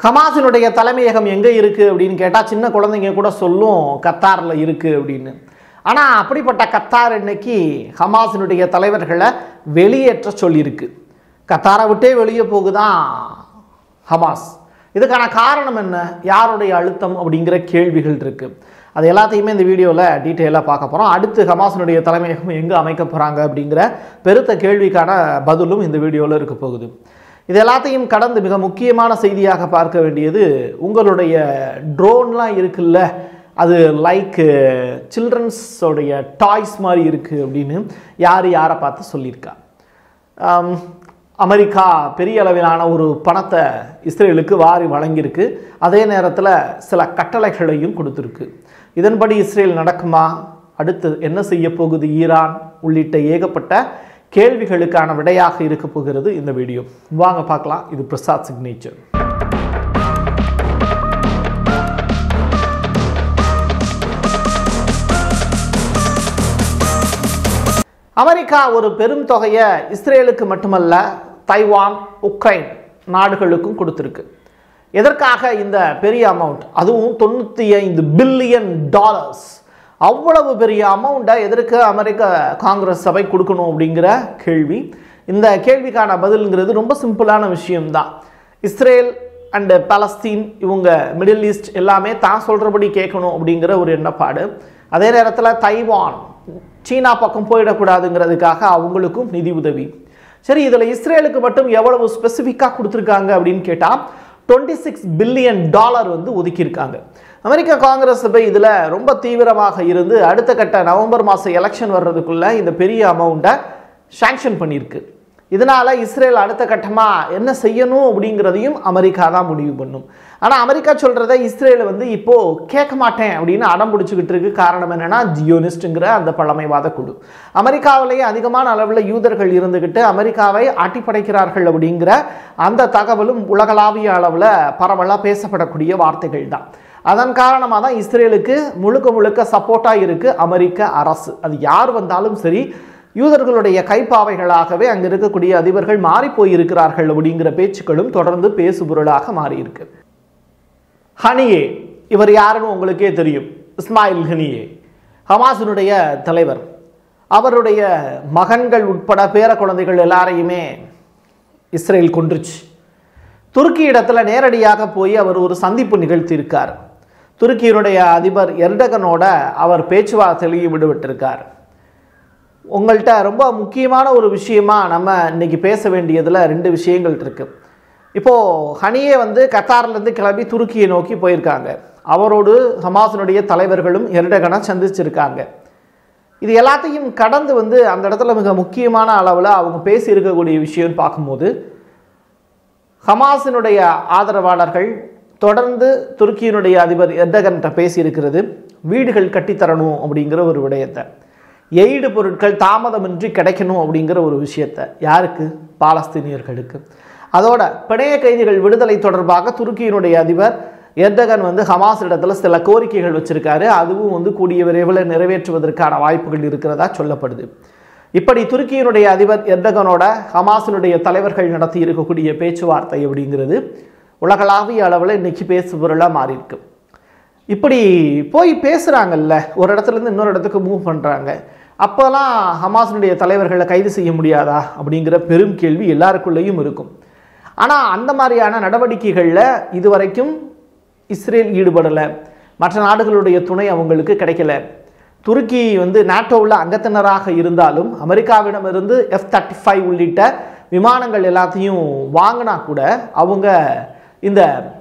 ஹமாஸினுடைய தலைமையகம் எங்கே இருக்குது அப்படின்னு கேட்டால் சின்ன குழந்தைங்க கூட சொல்லும் கத்தாரில் இருக்குது அப்படின்னு ஆனால் அப்படிப்பட்ட கத்தார் இன்னைக்கு ஹமாஸினுடைய தலைவர்களை வெளியேற்ற சொல்லியிருக்கு கத்தாரை விட்டே வெளியே போகுதான் ஹமாஸ் இதுக்கான காரணம் என்ன யாருடைய அழுத்தம் அப்படிங்கிற கேள்விகள் இருக்குது அது எல்லாத்தையுமே இந்த வீடியோவில் டீட்டெயிலாக பார்க்க போகிறோம் அடுத்து ஹமாஸினுடைய தலைமையகம் எங்கே அமைக்க போகிறாங்க அப்படிங்கிற பெருத்த கேள்விக்கான பதிலும் இந்த வீடியோவில் இருக்க போகுது இது எல்லாத்தையும் கடந்து மிக முக்கியமான செய்தியாக பார்க்க வேண்டியது உங்களுடைய ட்ரோன்லாம் இருக்குல்ல அது லைக் சில்ட்ரன்ஸோடைய டாய்ஸ் மாதிரி இருக்குது அப்படின்னு யார் யாரை பார்த்து சொல்லியிருக்கா ஆம், அமெரிக்கா பெரிய அளவிலான ஒரு பணத்தை இஸ்ரேலுக்கு வாரி வழங்கியிருக்கு அதே நேரத்தில் சில கட்டளைகளையும் கொடுத்துருக்கு இதன்படி இஸ்ரேல் நடக்குமா அடுத்து என்ன செய்ய போகுது ஈரான் உள்ளிட்ட ஏகப்பட்ட கேள்விகளுக்கான விடையாக இருக்க போகிறது இந்த வீடியோ வாங்க பார்க்கலாம் இது பிரசாத் சிக்னேச்சர் அமெரிக்கா ஒரு பெரும் தொகையை இஸ்ரேலுக்கு மட்டுமல்ல தைவான் உக்ரைன் நாடுகளுக்கும் கொடுத்துருக்கு எதற்காக இந்த பெரிய அமௌண்ட் அதுவும் தொண்ணூற்றி ஐந்து பில்லியன் டாலர்ஸ் அவ்வளவு பெரிய அமௌண்ட்டை எதற்கு அமெரிக்க காங்கிரஸ் சபை கொடுக்கணும் அப்படிங்கிற கேள்வி இந்த கேள்விக்கான பதில்ங்கிறது ரொம்ப சிம்பிளான விஷயம்தான் இஸ்ரேல் அண்டு பாலஸ்தீன் இவங்க மிடில் ஈஸ்ட் எல்லாமே தான் சொல்கிறபடி கேட்கணும் அப்படிங்கிற ஒரு எண்ணப்பாடு அதே நேரத்தில் தைவான் சீனா பக்கம் போயிடக்கூடாதுங்கிறதுக்காக அவங்களுக்கும் நிதி உதவி சரி இதில் இஸ்ரேலுக்கு மட்டும் எவ்வளவு ஸ்பெசிஃபிக்காக கொடுத்துருக்காங்க அப்படின்னு கேட்டால் டுவெண்ட்டி சிக்ஸ் பில்லியன் டாலர் வந்து ஒதுக்கியிருக்காங்க அமெரிக்க காங்கிரஸ் சபை இதில் ரொம்ப தீவிரமாக இருந்து அடுத்த கட்ட நவம்பர் மாதம் எலெக்ஷன் வர்றதுக்குள்ள இந்த பெரிய அமௌண்ட்டை சாங்ஷன் பண்ணியிருக்கு இதனால இஸ்ரேல் அடுத்த கட்டமாக என்ன செய்யணும் அப்படிங்கிறதையும் அமெரிக்கா தான் முடிவு பண்ணும் ஆனால் அமெரிக்கா சொல்கிறத இஸ்ரேல் வந்து இப்போ கேட்க மாட்டேன் அப்படின்னு அடம் பிடிச்சிக்கிட்டு இருக்கு காரணம் என்னன்னா ஜியோனிஸ்ட்டுங்கிற அந்த பழமைவாத குழு அமெரிக்காவிலேயே அதிகமான அளவில் யூதர்கள் இருந்துக்கிட்டு அமெரிக்காவை ஆட்டிப்படைக்கிறார்கள் அப்படிங்கிற அந்த தகவலும் உலகளாவிய அளவில் பரவலாக பேசப்படக்கூடிய வார்த்தைகள் தான் அதன் காரணமாக தான் இஸ்ரேலுக்கு முழுக்க முழுக்க சப்போர்ட்டாக இருக்குது அமெரிக்க அரசு அது யார் வந்தாலும் சரி யூதர்களுடைய கைப்பாவைகளாகவே அங்கே இருக்கக்கூடிய அதிபர்கள் மாறி போயிருக்கிறார்கள் அப்படிங்கிற பேச்சுக்களும் தொடர்ந்து பேசுபொருளாக மாறியிருக்கு ஹனியே இவர் யாருன்னு உங்களுக்கே தெரியும் இஸ்மாயில் ஹனியே ஹமாஸினுடைய தலைவர் அவருடைய மகன்கள் உட்பட பேர குழந்தைகள் எல்லாரையுமே இஸ்ரேல் கொன்றுச்சு துருக்கி இடத்துல நேரடியாக போய் அவர் ஒரு சந்திப்பு நிகழ்த்தியிருக்கார் துருக்கியினுடைய அதிபர் எர்டகனோட அவர் பேச்சுவார்த்தையிலையும் விடுவிட்டிருக்கார் உங்கள்கிட்ட ரொம்ப முக்கியமான ஒரு விஷயமா நம்ம இன்னைக்கு பேச வேண்டியதில் ரெண்டு விஷயங்கள் இருக்கு இப்போது ஹனியே வந்து கத்தார்லேருந்து கிளம்பி துருக்கியை நோக்கி போயிருக்காங்க அவரோடு ஹமாஸினுடைய தலைவர்களும் எர்டகனை சந்திச்சிருக்காங்க இது எல்லாத்தையும் கடந்து வந்து அந்த இடத்துல மிக முக்கியமான அளவில் அவங்க பேசி இருக்கக்கூடிய விஷயம்னு பார்க்கும்போது ஹமாஸினுடைய ஆதரவாளர்கள் தொடர்ந்து துருக்கியினுடைய அதிபர் எர்டகன்கிட்ட பேசியிருக்கிறது வீடுகள் கட்டித்தரணும் அப்படிங்கிற ஒரு விடயத்தை எய்டு பொருட்கள் தாமதமின்றி கிடைக்கணும் அப்படிங்கிற ஒரு விஷயத்தை யாருக்கு பாலஸ்தீனியர்களுக்கு அதோட பிணைய கைதிகள் விடுதலை தொடர்பாக துருக்கியினுடைய அதிபர் எர்டகன் வந்து ஹமாஸ் இடத்துல சில கோரிக்கைகள் வச்சிருக்காரு அதுவும் வந்து கூடிய விரைவில் நிறைவேற்றுவதற்கான வாய்ப்புகள் இருக்கிறதா சொல்லப்படுது இப்படி துருக்கியினுடைய அதிபர் எர்டகனோட ஹமாஸினுடைய தலைவர்கள் நடத்தி இருக்கக்கூடிய பேச்சுவார்த்தை அப்படிங்கிறது உலகளாவிய அளவில் இன்னைக்கு பேசு பொருளாக மாறியிருக்கு இப்படி போய் பேசுகிறாங்கல்ல ஒரு இடத்துலேருந்து இன்னொரு இடத்துக்கு மூவ் பண்ணுறாங்க அப்போல்லாம் ஹமாஸினுடைய தலைவர்களை கைது செய்ய முடியாதா அப்படிங்கிற பெரும் கேள்வி எல்லாருக்குள்ளேயும் இருக்கும் ஆனால் அந்த மாதிரியான நடவடிக்கைகளில் இதுவரைக்கும் இஸ்ரேல் ஈடுபடலை மற்ற நாடுகளுடைய துணை அவங்களுக்கு கிடைக்கல துருக்கி வந்து நாட்டோவில் அங்கத்தினராக இருந்தாலும் அமெரிக்காவிடமிருந்து எஃப் தேர்ட்டி ஃபைவ் உள்ளிட்ட விமானங்கள் எல்லாத்தையும் வாங்கினா கூட அவங்க இந்த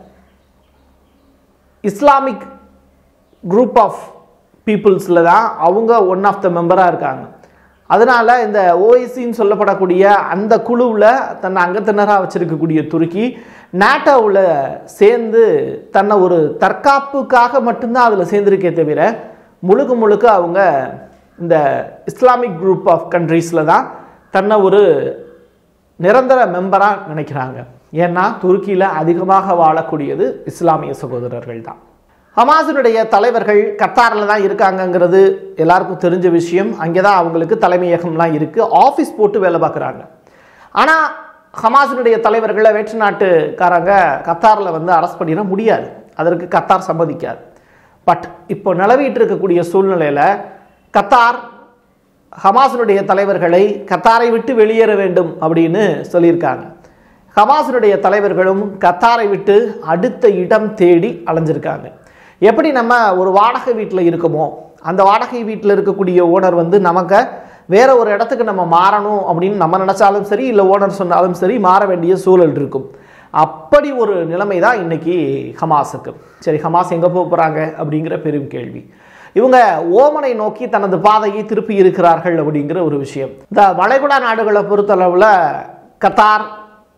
இஸ்லாமிக் குரூப் ஆஃப் பீப்புள்ஸில் தான் அவங்க ஒன் ஆஃப் த மெம்பராக இருக்காங்க அதனால் இந்த ஓஐசின்னு சொல்லப்படக்கூடிய அந்த குழுவில் தன்னை அங்கத்தினராக வச்சிருக்கக்கூடிய துருக்கி நாட்டோவில் சேர்ந்து தன்னை ஒரு தற்காப்புக்காக மட்டும்தான் அதில் சேர்ந்திருக்கே தவிர முழுக்க முழுக்க அவங்க இந்த இஸ்லாமிக் குரூப் ஆஃப் கண்ட்ரீஸில் தான் தன்னை ஒரு நிரந்தர மெம்பராக நினைக்கிறாங்க ஏன்னா துருக்கியில் அதிகமாக வாழக்கூடியது இஸ்லாமிய சகோதரர்கள் தான் ஹமாஸினுடைய தலைவர்கள் கத்தாரில் தான் இருக்காங்கங்கிறது எல்லாருக்கும் தெரிஞ்ச விஷயம் அங்கே தான் அவங்களுக்கு தலைமையகம்லாம் இருக்குது ஆஃபீஸ் போட்டு வேலை பார்க்குறாங்க ஆனால் ஹமாஸினுடைய தலைவர்களை வேற்று நாட்டுக்காரங்க கத்தாரில் வந்து அரெஸ்ட் பண்ணிட முடியாது அதற்கு கத்தார் சம்மதிக்காது பட் இப்போ நிலவிட்டு இருக்கக்கூடிய சூழ்நிலையில் கத்தார் ஹமாஸினுடைய தலைவர்களை கத்தாரை விட்டு வெளியேற வேண்டும் அப்படின்னு சொல்லியிருக்காங்க ஹமாஸினுடைய தலைவர்களும் கத்தாரை விட்டு அடுத்த இடம் தேடி அலைஞ்சிருக்காங்க எப்படி நம்ம ஒரு வாடகை வீட்டில் இருக்கோமோ அந்த வாடகை வீட்டில் இருக்கக்கூடிய ஓனர் வந்து நமக்கு வேற ஒரு இடத்துக்கு நம்ம மாறணும் அப்படின்னு நம்ம நினச்சாலும் சரி இல்லை ஓனர் சொன்னாலும் சரி மாற வேண்டிய சூழல் இருக்கும் அப்படி ஒரு நிலைமை தான் இன்னைக்கு ஹமாஸுக்கு சரி ஹமாஸ் எங்கே போக போகிறாங்க அப்படிங்கிற பெரும் கேள்வி இவங்க ஓமனை நோக்கி தனது பாதையை திருப்பி இருக்கிறார்கள் அப்படிங்கிற ஒரு விஷயம் இந்த வளைகுடா நாடுகளை பொறுத்தளவில் Qatar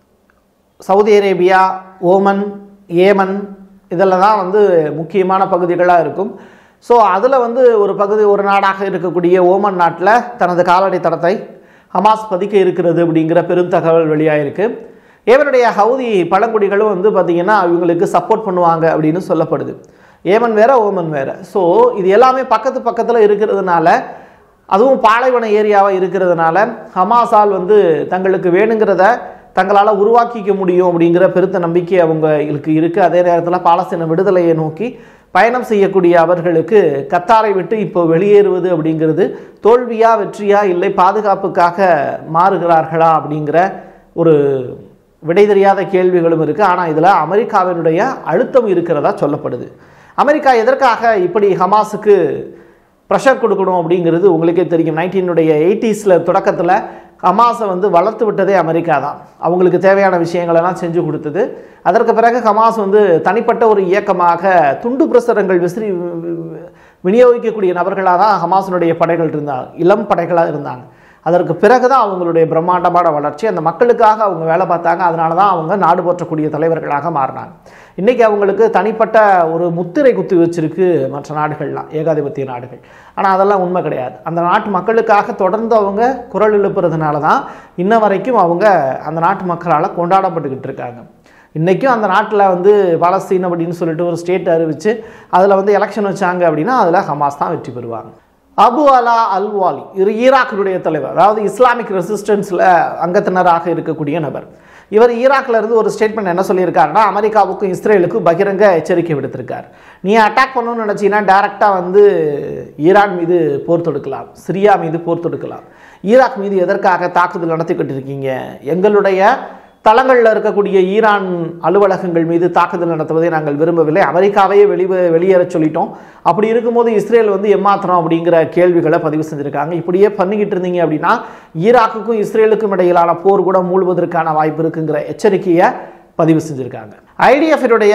Saudi Arabia Oman Yemen இதெல்லாம் தான் வந்து முக்கியமான பகுதிகளாக இருக்கும் ஸோ அதில் வந்து ஒரு பகுதி ஒரு நாடாக இருக்கக்கூடிய ஓமன் நாட்டில் தனது காலடி தடத்தை ஹமாஸ் பதிக்க இருக்கிறது அப்படிங்கிற பெருந்தகவல் வெளியாயிருக்கு ஏமனுடைய ஹவுதி பழங்குடிகளும் வந்து பார்த்திங்கன்னா இவங்களுக்கு சப்போர்ட் பண்ணுவாங்க அப்படின்னு சொல்லப்படுது ஏமன் வேற ஓமன் வேற ஸோ இது எல்லாமே பக்கத்து பக்கத்தில் இருக்கிறதுனால அதுவும் பாலைவன ஏரியாவாக இருக்கிறதுனால ஹமாஸால் வந்து தங்களுக்கு வேணுங்கிறத தங்களால் உருவாக்கிக்க முடியும் அப்படிங்கிற பெருத்த நம்பிக்கை அவங்களுக்கு இருக்குது அதே நேரத்தில் பாலஸ்தீன விடுதலையை நோக்கி பயணம் செய்யக்கூடிய அவர்களுக்கு கத்தாரை விட்டு இப்போ வெளியேறுவது அப்படிங்கிறது தோல்வியா வெற்றியா இல்லை பாதுகாப்புக்காக மாறுகிறார்களா அப்படிங்கிற ஒரு விடை தெரியாத கேள்விகளும் இருக்குது ஆனால் இதில் அமெரிக்காவினுடைய அழுத்தம் இருக்கிறதா சொல்லப்படுது அமெரிக்கா எதற்காக இப்படி ஹமாஸுக்கு ப்ரெஷர் கொடுக்கணும் அப்படிங்கிறது உங்களுக்கே தெரியும் நைன்டீனுடைய எயிட்டிஸில் தொடக்கத்தில் ஹமாஸை வந்து வளர்த்து விட்டதே அமெரிக்கா தான் அவங்களுக்கு தேவையான விஷயங்களெல்லாம் செஞ்சு கொடுத்தது அதற்கு பிறகு ஹமாஸ் வந்து தனிப்பட்ட ஒரு இயக்கமாக துண்டு பிரசுரங்கள் விசிறி விநியோகிக்கக்கூடிய நபர்களாக தான் ஹமாஸினுடைய படைகள் இருந்தாங்க இளம் படைகளாக இருந்தாங்க அதற்கு பிறகு தான் அவங்களுடைய பிரம்மாண்டமான வளர்ச்சி அந்த மக்களுக்காக அவங்க வேலை பார்த்தாங்க அதனால தான் அவங்க நாடு போற்றக்கூடிய தலைவர்களாக மாறினாங்க இன்றைக்கி அவங்களுக்கு தனிப்பட்ட ஒரு முத்திரை குத்தி வச்சிருக்கு மற்ற நாடுகள்லாம் ஏகாதிபத்திய நாடுகள் ஆனால் அதெல்லாம் உண்மை கிடையாது அந்த நாட்டு மக்களுக்காக தொடர்ந்து அவங்க குரல் எழுப்புறதுனால தான் இன்ன வரைக்கும் அவங்க அந்த நாட்டு மக்களால் கொண்டாடப்பட்டுக்கிட்டு இருக்காங்க இன்றைக்கும் அந்த நாட்டில் வந்து பாலஸ்தீன் அப்படின்னு சொல்லிட்டு ஒரு ஸ்டேட் அறிவித்து அதில் வந்து எலெக்ஷன் வச்சாங்க அப்படின்னா அதில் ஹமாஸ் தான் வெற்றி பெறுவாங்க அபு அலா அல்வாலி இவர் ஈராக்கினுடைய தலைவர் அதாவது இஸ்லாமிக் ரெசிஸ்டன்ஸில் அங்கத்தினராக இருக்கக்கூடிய நபர் இவர் ஈராக்ல இருந்து ஒரு ஸ்டேட்மெண்ட் என்ன சொல்லியிருக்காருன்னா அமெரிக்காவுக்கும் இஸ்ரேலுக்கும் பகிரங்க எச்சரிக்கை விடுத்திருக்கார் நீ அட்டாக் பண்ணணும்னு நினச்சிங்கன்னா டேரெக்டாக வந்து ஈரான் மீது போர் தொடுக்கலாம் சிரியா மீது போர் தொடுக்கலாம் ஈராக் மீது எதற்காக தாக்குதல் நடத்திக்கிட்டு இருக்கீங்க எங்களுடைய தளங்களில் இருக்கக்கூடிய ஈரான் அலுவலகங்கள் மீது தாக்குதல் நடத்துவதை நாங்கள் விரும்பவில்லை அமெரிக்காவையே வெளி வெளியேற சொல்லிட்டோம் அப்படி இருக்கும்போது இஸ்ரேல் வந்து ஏமாத்திரம் அப்படிங்கிற கேள்விகளை பதிவு செஞ்சுருக்காங்க இப்படியே பண்ணிக்கிட்டு இருந்தீங்க அப்படின்னா ஈராக்குக்கும் இஸ்ரேலுக்கும் இடையிலான போர் கூட மூழ்வதற்கான வாய்ப்பு இருக்குங்கிற எச்சரிக்கையை பதிவு செஞ்சுருக்காங்க ஐடிஎஃபினுடைய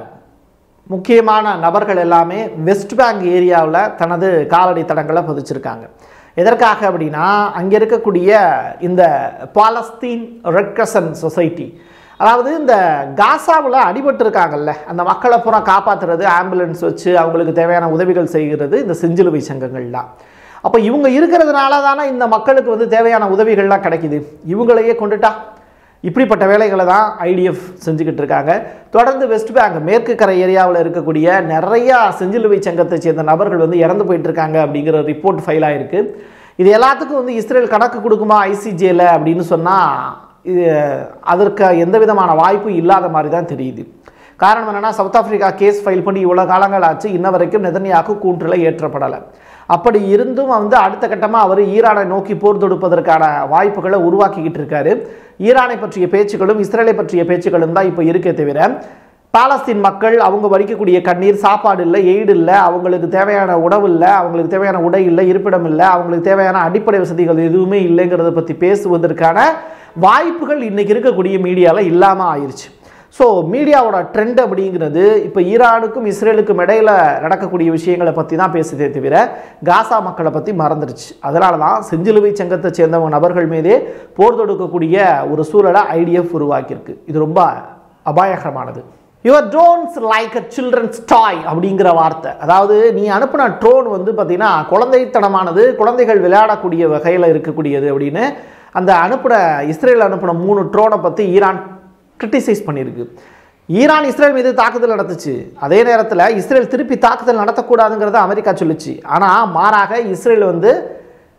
முக்கியமான நபர்கள் எல்லாமே வெஸ்ட் பேங்க் ஏரியாவில் தனது காலடி தடங்களை பதிச்சிருக்காங்க எதற்காக அப்படின்னா அங்கே இருக்கக்கூடிய இந்த பாலஸ்தீன் ரெட் கிரசன்ட் சொசைட்டி அதாவது இந்த காசாவில் அடிபட்டிருக்காங்கல்ல அந்த மக்களை பூரா காப்பாற்றுறது ஆம்புலன்ஸ் வச்சு அவங்களுக்கு தேவையான உதவிகள் செய்கிறது இந்த செஞ்சிலுவை சங்கங்கள் தான் அப்போ இவங்க இருக்கிறதுனால தானே இந்த மக்களுக்கு வந்து தேவையான உதவிகள்லாம் கிடைக்குது இவங்களையே கொண்டுட்டா இப்படிப்பட்ட வேலைகளை தான் ஐடிஎஃப் செஞ்சுக்கிட்டு இருக்காங்க தொடர்ந்து வெஸ்ட் பேங்க் மேற்கு கரை ஏரியாவில் இருக்கக்கூடிய நிறையா செஞ்சிலுவை சங்கத்தை சேர்ந்த நபர்கள் வந்து இறந்து போயிட்டு இருக்காங்க அப்படிங்கிற ரிப்போர்ட் ஃபைல் ஆயிருக்கு இது எல்லாத்துக்கும் வந்து இஸ்ரேல் கணக்கு கொடுக்குமா ஐசிஜேல அப்படின்னு சொன்னால் இது அதற்கு எந்த விதமான வாய்ப்பும் இல்லாத மாதிரி தான் தெரியுது காரணம் என்னென்னா சவுத் ஆப்பிரிக்கா கேஸ் ஃபைல் பண்ணி இவ்வளோ காலங்கள் ஆச்சு இன்ன வரைக்கும் நெதன்யாக்கு கூற்றில் ஏற்றப்படலை அப்படி இருந்தும் வந்து அடுத்த கட்டமாக அவர் ஈரானை நோக்கி போர் தொடுப்பதற்கான வாய்ப்புகளை உருவாக்கிக்கிட்டு இருக்காரு ஈரானை பற்றிய பேச்சுக்களும் இஸ்ரேலை பற்றிய பேச்சுக்களும் தான் இப்போ இருக்கே தவிர பாலஸ்தீன் மக்கள் அவங்க வடிக்கக்கூடிய கண்ணீர் சாப்பாடு இல்லை எய்டு இல்லை அவங்களுக்கு தேவையான உணவு இல்லை அவங்களுக்கு தேவையான உடை இல்லை இருப்பிடம் இல்லை அவங்களுக்கு தேவையான அடிப்படை வசதிகள் எதுவுமே இல்லைங்கிறத பற்றி பேசுவதற்கான வாய்ப்புகள் இன்றைக்கி இருக்கக்கூடிய மீடியாவில் இல்லாமல் ஆயிடுச்சு ஸோ மீடியாவோட ட்ரெண்ட் அப்படிங்கிறது இப்போ ஈரானுக்கும் இஸ்ரேலுக்கும் இடையில நடக்கக்கூடிய விஷயங்களை பற்றி தான் பேசுதே தவிர காசா மக்களை பற்றி மறந்துடுச்சு அதனால தான் செஞ்சிலுவை சங்கத்தை சேர்ந்தவங்க நபர்கள் மீதே போர் தொடுக்கக்கூடிய ஒரு சூழலை ஐடிஎஃப் உருவாக்கியிருக்கு இது ரொம்ப அபாயகரமானது your drones like uh children's toy அப்படிங்கிற வார்த்தை அதாவது நீ அனுப்பின ட்ரோன் வந்து பார்த்தீங்கன்னா குழந்தைத்தனமானது குழந்தைகள் விளையாடக்கூடிய வகையில் இருக்கக்கூடியது அப்படின்னு அந்த அனுப்பின இஸ்ரேல் அனுப்பின மூணு ட்ரோனை பற்றி ஈரான் கிரிட்டிசைஸ் பண்ணியிருக்கு ஈரான் இஸ்ரேல் மீது தாக்குதல் நடத்துச்சு அதே நேரத்தில் இஸ்ரேல் திருப்பி தாக்குதல் நடத்தக்கூடாதுங்கிறத அமெரிக்கா சொல்லுச்சு ஆனால் மாறாக இஸ்ரேல் வந்து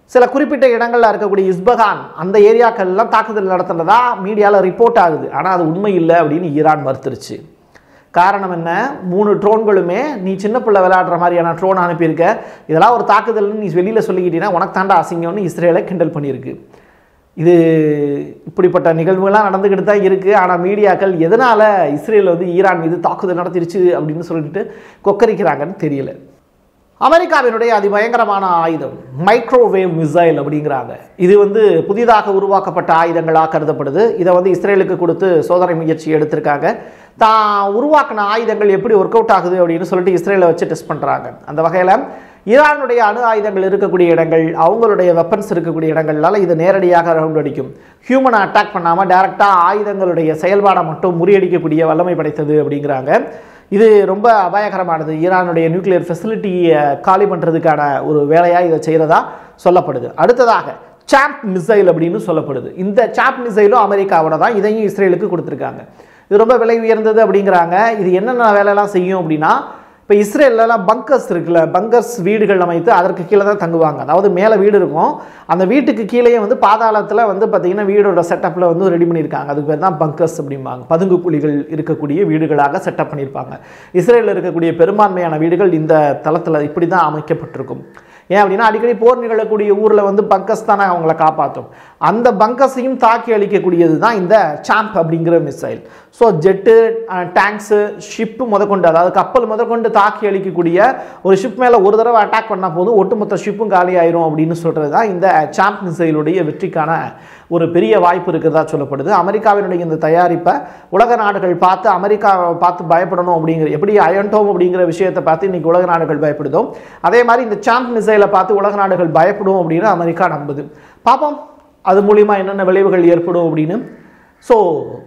சில குறிப்பிட்ட இடங்களில் இருக்கக்கூடிய இஸ்பகான் அந்த ஏரியாக்கள்லாம் தாக்குதல் நடத்துனதா மீடியாவில் ரிப்போர்ட் ஆகுது ஆனால் அது உண்மை இல்லை அப்படின்னு ஈரான் மறுத்துருச்சு காரணம் என்ன மூணு ட்ரோன்களுமே நீ சின்ன பிள்ளை விளையாடுற மாதிரியான ட்ரோன் அனுப்பியிருக்க இதெல்லாம் ஒரு தாக்குதல்னு நீ வெளியில் சொல்லிக்கிட்டீங்கன்னா உனக்கு தாண்டா அசிங்கம்னு இஸ்ரேலை கிண்டல் பண்ணியிருக்கு இது இப்படிப்பட்ட நிகழ்வுகள்லாம் நடந்துக்கிட்டு தான் இருக்குது ஆனால் மீடியாக்கள் எதனால் இஸ்ரேல் வந்து ஈரான் மீது தாக்குதல் நடத்திருச்சு அப்படின்னு சொல்லிட்டு கொக்கரிக்கிறாங்கன்னு தெரியல அமெரிக்காவினுடைய அதிபயங்கரமான ஆயுதம் மைக்ரோவேவ் மிசைல் அப்படிங்கிறாங்க இது வந்து புதிதாக உருவாக்கப்பட்ட ஆயுதங்களாக கருதப்படுது இதை வந்து இஸ்ரேலுக்கு கொடுத்து சோதனை முயற்சி எடுத்திருக்காங்க தான் உருவாக்கின ஆயுதங்கள் எப்படி ஒர்க் அவுட் ஆகுது அப்படின்னு சொல்லிட்டு இஸ்ரேலை வச்சு டெஸ்ட் பண்ணுறாங்க அந்த வகையில் ஈரானுடைய அணு ஆயுதங்கள் இருக்கக்கூடிய இடங்கள் அவங்களுடைய வெப்பன்ஸ் இருக்கக்கூடிய இடங்கள்னால இது நேரடியாக ரவுண்ட் அடிக்கும் ஹியூமனை அட்டாக் பண்ணாமல் டைரெக்டாக ஆயுதங்களுடைய செயல்பாடை மட்டும் முறியடிக்கக்கூடிய வல்லமை படைத்தது அப்படிங்கிறாங்க இது ரொம்ப அபாயகரமானது ஈரானுடைய நியூக்ளியர் ஃபெசிலிட்டியை காலி பண்ணுறதுக்கான ஒரு வேலையாக இதை செய்கிறதா சொல்லப்படுது அடுத்ததாக சாப் மிசைல் அப்படின்னு சொல்லப்படுது இந்த சாப் மிசைலும் அமெரிக்காவோட தான் இதையும் இஸ்ரேலுக்கு கொடுத்துருக்காங்க இது ரொம்ப விலை உயர்ந்தது அப்படிங்கிறாங்க இது என்னென்ன வேலையெல்லாம் செய்யும் அப்படின்னா இப்போ இஸ்ரேல்லலாம் பங்கர்ஸ் இருக்குல்ல பங்கர்ஸ் வீடுகள் அமைத்து அதற்கு கீழே தான் தங்குவாங்க அதாவது மேலே வீடு இருக்கும் அந்த வீட்டுக்கு கீழேயே வந்து பாதாளத்தில் வந்து பார்த்திங்கன்னா வீடோட செட்டப்பில் வந்து ரெடி பண்ணியிருக்காங்க அதுக்கு பேர் தான் பங்கர்ஸ் அப்படிம்பாங்க பதுங்கு குழிகள் இருக்கக்கூடிய வீடுகளாக செட்டப் பண்ணியிருப்பாங்க இஸ்ரேலில் இருக்கக்கூடிய பெரும்பான்மையான வீடுகள் இந்த தளத்தில் இப்படி தான் அமைக்கப்பட்டிருக்கும் ஏன் அப்படின்னா அடிக்கடி போர் நிகழக்கூடிய ஊரில் வந்து பங்கஸ் தானே அவங்கள காப்பாற்றும் அந்த பங்கஸையும் தாக்கி அழிக்கக்கூடியது தான் இந்த சாம்ப் அப்படிங்கிற missile so jet tanks ship முதற்கொண்டு அதாவது கப்பல் முதற்கொண்டு தாக்கி அழிக்கக்கூடிய ஒரு ஷிப் மேலே ஒரு தடவை அட்டாக் பண்ணால் போதும் ஒட்டுமொத்த ஷிப்பும் காலி ஆயிரும் அப்படின்னு சொல்கிறது தான் இந்த சாம்ப் மிசைலுடைய வெற்றிக்கான ஒரு பெரிய வாய்ப்பு இருக்கிறதா சொல்லப்படுது அமெரிக்காவினுடைய இந்த தயாரிப்பை உலக நாடுகள் பார்த்து அமெரிக்காவை பார்த்து பயப்படணும் அப்படிங்கிற எப்படி அயன்டோம் அப்படிங்கிற விஷயத்தை பார்த்து இன்னைக்கு உலக நாடுகள் பயப்படுதோ அதே மாதிரி இந்த சாம்ப் மிசைலை பார்த்து உலக நாடுகள் பயப்படும் அப்படின்னு அமெரிக்கா நம்புது பார்ப்போம் அது மூலிமா என்னென்ன விளைவுகள் ஏற்படும் அப்படின்னு ஸோ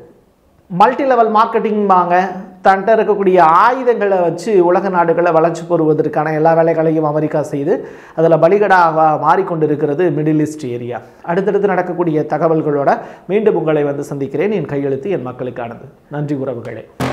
மல்டி லெவல் மார்க்கெட்டிங் வாங்க தன்ட்ட இருக்கக்கூடிய ஆயுதங்களை வச்சு உலக நாடுகளை வளர்ச்சி பெறுவதற்கான எல்லா வேலைகளையும் அமெரிக்கா செய்து அதில் பலிகடாக மாறிக்கொண்டிருக்கிறது மிடில் ஈஸ்ட் ஏரியா அடுத்தடுத்து நடக்கக்கூடிய தகவல்களோட மீண்டும் உங்களை வந்து சந்திக்கிறேன் என் கையெழுத்து என் மக்களுக்கானது நன்றி உறவுகளே